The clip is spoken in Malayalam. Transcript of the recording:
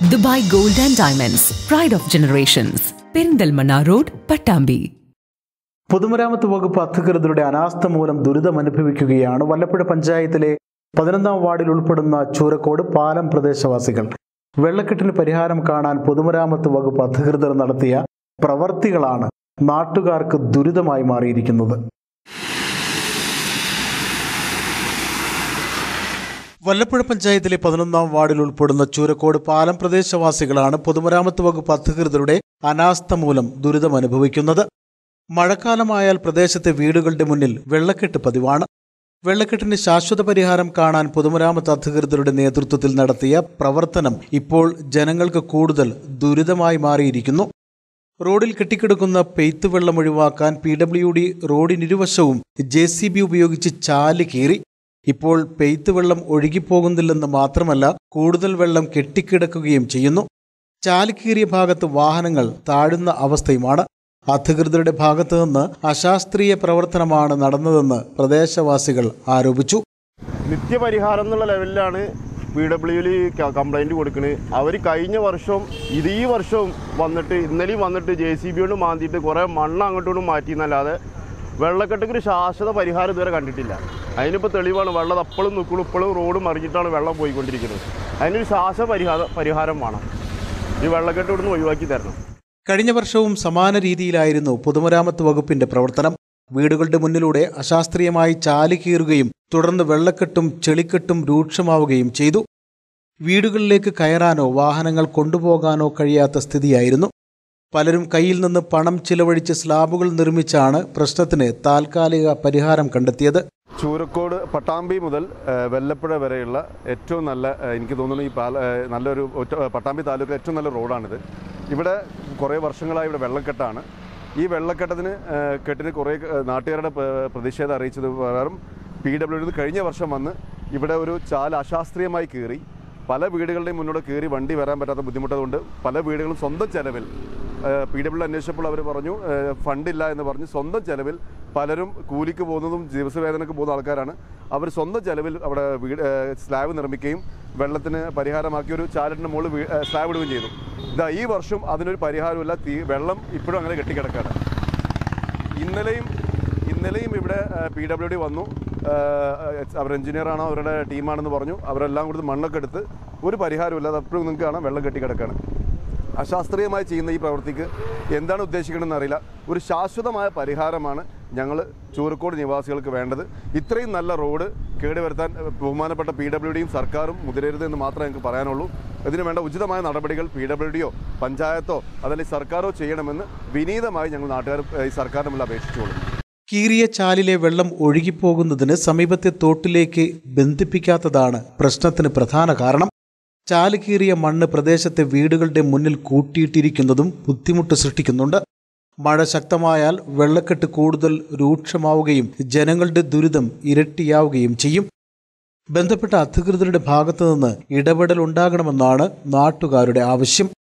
Dubai gold and diamonds pride of generations Perinthalmanna road Pattambi പൊതുമരാമത്ത് വകുപ്പ് അധികൃതരുടെ അനാസ്ഥ മൂലം ദുരിതം അനുഭവിക്കുകയാണ് വല്ലപ്പുഴ പഞ്ചായത്തിലെ പതിനൊന്നാം വാർഡിൽ ഉൾപ്പെടുന്ന ചൂരക്കോട് പാലം പ്രദേശവാസികൾ വെള്ളക്കെട്ടിന് പരിഹാരം കാണാൻ പൊതുമരാമത്ത് വകുപ്പ് അധികൃതർ നടത്തിയ പ്രവർത്തികളാണ് നാട്ടുകാർക്ക് ദുരിതമായി മാറിയിരിക്കുന്നത് വല്ലപ്പുഴ പഞ്ചായത്തിലെ പതിനൊന്നാം വാർഡിൽ ഉൾപ്പെടുന്ന ചൂരക്കോട് പാലം പ്രദേശവാസികളാണ് പൊതുമരാമത്ത് വകുപ്പ് അധികൃതരുടെ അനാസ്ഥ മൂലം ദുരിതം അനുഭവിക്കുന്നത് മഴക്കാലമായാൽ പ്രദേശത്തെ വീടുകളുടെ മുന്നിൽ വെള്ളക്കെട്ട് പതിവാണ് വെള്ളക്കെട്ടിന് ശാശ്വത പരിഹാരം കാണാൻ പൊതുമരാമത്ത് അധികൃതരുടെ നേതൃത്വത്തിൽ നടത്തിയ പ്രവർത്തനം ഇപ്പോൾ ജനങ്ങൾക്ക് കൂടുതൽ ദുരിതമായി മാറിയിരിക്കുന്നു റോഡിൽ കെട്ടിക്കിടക്കുന്ന പെയ്ത്ത് വെള്ളം ഒഴിവാക്കാൻ പി ഡബ്ല്യു ഡി റോഡിനിരുവശവും ജെ സി ബി ഉപയോഗിച്ച് ചാല് കീറി ഇപ്പോൾ പെയ്ത്ത് വെള്ളം ഒഴുകിപ്പോകുന്നില്ലെന്ന് മാത്രമല്ല കൂടുതൽ വെള്ളം കെട്ടിക്കിടക്കുകയും ചെയ്യുന്നു ചാല് കീറിയ ഭാഗത്ത് വാഹനങ്ങൾ താഴുന്ന അവസ്ഥയുമാണ് അധികൃതരുടെ ഭാഗത്തു നിന്ന് അശാസ്ത്രീയ പ്രവർത്തനമാണ് നടന്നതെന്ന് പ്രദേശവാസികൾ ആരോപിച്ചു നിത്യപരിഹാരം എന്നുള്ള ലെവലിലാണ് പി ഡബ്ല്യുവിൽ കംപ്ലൈൻറ്റ് കൊടുക്കുന്നത് അവർ കഴിഞ്ഞ വർഷവും ഇത് ഈ വർഷവും വന്നിട്ട് ഇന്നലെയും വന്നിട്ട് ജെ സി ബി കൊണ്ട് മാന്തിയിട്ട് കുറേ മണ്ണ് അങ്ങോട്ടും മാറ്റി എന്നല്ലാതെ വെള്ളക്കെട്ടിക്ക് ഒരു ശാശ്വത പരിഹാരം ഇതുവരെ കണ്ടിട്ടില്ല അതിനിപ്പോൾ തെളിവാണ് വെള്ളം അപ്പോഴും നിൽക്കുള്ളൂ ഇപ്പോഴും റോഡ് മറിഞ്ഞിട്ടാണ് വെള്ളം പോയിക്കൊണ്ടിരിക്കുന്നത് അതിനൊരു ശാശ്വത പരിഹാര പരിഹാരം വേണം ഈ വെള്ളക്കെട്ട് ഇവിടുന്ന് ഒഴിവാക്കി തരണം കഴിഞ്ഞ വർഷവും സമാന രീതിയിലായിരുന്നു പൊതുമരാമത്ത് വകുപ്പിന്റെ പ്രവർത്തനം വീടുകളുടെ മുന്നിലൂടെ അശാസ്ത്രീയമായി ചാല് കീറുകയും തുടർന്ന് വെള്ളക്കെട്ടും ചെളിക്കെട്ടും രൂക്ഷമാവുകയും ചെയ്തു വീടുകളിലേക്ക് കയറാനോ വാഹനങ്ങൾ കൊണ്ടുപോകാനോ കഴിയാത്ത സ്ഥിതിയായിരുന്നു പലരും കയ്യിൽ നിന്ന് പണം ചിലവഴിച്ച് സ്ലാബുകൾ നിർമ്മിച്ചാണ് പ്രശ്നത്തിന് താൽക്കാലിക പരിഹാരം കണ്ടെത്തിയത് ചൂരക്കോട് പട്ടാമ്പി മുതൽ ഏഹ്, വെല്ലപ്പുഴ വരെയുള്ള ഏറ്റവും നല്ല ഏഹ്, എനിക്ക് തോന്നുന്നു ഈ പാല ഏഹ്, നല്ലൊരു ഒറ്റ പട്ടാമ്പി താലൂക്കിലെ ഏറ്റവും നല്ല റോഡാണിത് ഇവിടെ കുറേ വർഷങ്ങളായി ഇവിടെ വെള്ളക്കെട്ടാണ് ഈ വെള്ളക്കെട്ടത്തിന് ഏഹ്, കെട്ടിന് കുറേ ഏഹ്, നാട്ടുകാരുടെ പ- പ്രതിഷേധം അറിയിച്ചത് പ്രകാരം പി ഡബ്ല്യു കഴിഞ്ഞ വർഷം വന്ന് ഇവിടെ ഒരു ചാൽ അശാസ്ത്രീയമായി കീറി പല വീടുകളുടെയും മുന്നോട്ട് കയറി വണ്ടി വരാൻ പറ്റാത്ത ബുദ്ധിമുട്ടതുകൊണ്ട് പല വീടുകളും സ്വന്തം ചെലവിൽ പി ഡബ്ല്യു അന്വേഷിച്ചപ്പോൾ അവർ പറഞ്ഞു ഏഹ്, ഫണ്ടില്ല എന്ന് പറഞ്ഞ് സ്വന്തം ചെലവിൽ പലരും കൂലിക്ക് പോകുന്നതും ദിവസവേതനക്ക് പോകുന്ന ആൾക്കാരാണ് അവർ സ്വന്തം ചെലവിൽ അവിടെ വീട് ഏഹ്, സ്ലാബ് നിർമ്മിക്കുകയും വെള്ളത്തിന് പരിഹാരമാക്കി ഒരു ചാലറ്റിൻ്റെ മുകളിൽ വീ- ഏഹ്, സ്ലാബ് ഇടുകയും ചെയ്തു ഇതാ ഈ വർഷം അതിനൊരു പരിഹാരമില്ല തീ വെള്ളം ഇപ്പോഴും അങ്ങനെ കെട്ടിക്കിടക്കാണ് ഇന്നലെയും ഇന്നലെയും ഇവിടെ പി ഡബ്ല്യു ഡി വന്നു ഏഹ്, അവർ എഞ്ചിനീയറാണോ അവരുടെ ടീമാണെന്ന് പറഞ്ഞു അവരെല്ലാം കൂടി മണ്ണൊക്കെ എടുത്ത് ഒരു പരിഹാരമില്ല അത് അപ്പോഴും നിങ്ങൾക്ക് കാണാം വെള്ളം കെട്ടിക്കിടക്കാണ് അശാസ്ത്രീയമായി ചെയ്യുന്ന ഈ പ്രവൃത്തിക്ക് എന്താണ് ഉദ്ദേശിക്കണമെന്ന് അറിയില്ല ഒരു ശാശ്വതമായ പരിഹാരമാണ് ഞങ്ങൾ ചൂരക്കോട് നിവാസികൾക്ക് വേണ്ടത് ഇത്രയും നല്ല റോഡ് കേടുവരുത്താൻ ഏഹ്, ബഹുമാനപ്പെട്ട പി ഡബ്ല്യു ഡിയും സർക്കാരും മുതിരരുത് എന്ന് മാത്രമേ ഞങ്ങൾക്ക് പറയാനുള്ളൂ ഇതിന് വേണ്ട ഉചിതമായ നടപടികൾ പി ഡബ്ല്യു ഡിയോ പഞ്ചായത്തോ അതല്ലെങ്കിൽ സർക്കാരോ ചെയ്യണമെന്ന് വിനീതമായി ഞങ്ങൾ നാട്ടുകാർ ഏഹ്, ഈ സർക്കാരിന് മുന്നിൽ അപേക്ഷിച്ചുകൊള്ളും കീറിയ ചാലിലെ വെള്ളം ഒഴുകിപ്പോകുന്നതിന് സമീപത്തെ തോട്ടിലേക്ക് ബന്ധിപ്പിക്കാത്തതാണ് പ്രശ്നത്തിന് പ്രധാന കാരണം ചാല് കീറിയ മണ്ണ് പ്രദേശത്തെ വീടുകളുടെ മുന്നിൽ കൂട്ടിയിട്ടിരിക്കുന്നതും ബുദ്ധിമുട്ട് സൃഷ്ടിക്കുന്നുണ്ട് മഴ ശക്തമായാൽ വെള്ളക്കെട്ട് കൂടുതൽ രൂക്ഷമാവുകയും ജനങ്ങളുടെ ദുരിതം ഇരട്ടിയാവുകയും ചെയ്യും ബന്ധപ്പെട്ട അധികൃതരുടെ ഭാഗത്തുനിന്ന് ഇടപെടൽ ഉണ്ടാകണമെന്നാണ് നാട്ടുകാരുടെ ആവശ്യം